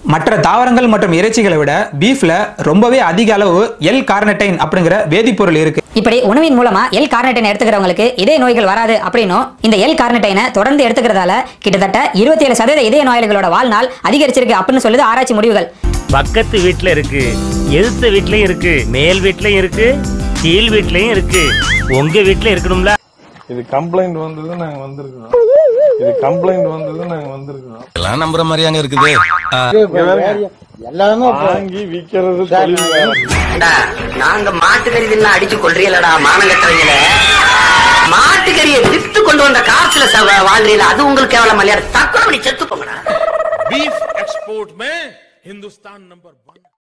மற்ற தாவரங்கள் மற்றும் இறைச்சிகளை விட பீஃப்ல ரொம்பவே அதிக அளவு எல் கார்னடைன் அப்படிங்கிற வேதிப்பொருள் இருக்கு இப்படி உணவின் மூலமா எல் கார்னடைன் எடுத்துக்கிறவங்களுக்கு இதய நோய்கள் வராது அப்படின்னும் இந்த எல் கார்னடைனை தொடர்ந்து எடுத்துக்கிறதால கிட்டத்தட்ட இருபத்தி ஏழு சதவீத இதய நோயாளிகளோட வாழ்நாள் அதிகரிச்சிருக்கு அப்படின்னு சொல்லுது ஆராய்ச்சி முடிவுகள் பக்கத்து வீட்ல இருக்கு எதிர்த்த வீட்லயும் இருக்கு மேல் வீட்லயும் இருக்கு கீழ் வீட்லயும் இருக்கு உங்க வீட்ல இருக்கணும்ல இது கம்ப்ளைண்ட் வந்தது நாங்க வந்திருக்கிறோம் இது கம்ப்ளைண்ட் வந்தது நாங்க வந்திருக்கிறோம் எல்லாம் நம்புற மாதிரியாங்க இருக்குது வாங்கி விக்கிறது தொழில் வேற. நாங்க மாட்டுக்கறி தின்னா அடிச்சு கொள்றீங்களடா மானங்கட்டவங்கள மாட்டுக்கறியை வித்து கொண்டு வந்த காசுல சவ- வாழ்றீல அது உங்களுக்கு கேவலம் இல்லையா தற்கொலை பண்ணி செத்து போங்கடா बीफ एक्सपोर्ट में हिंदुस्तान नंबर वन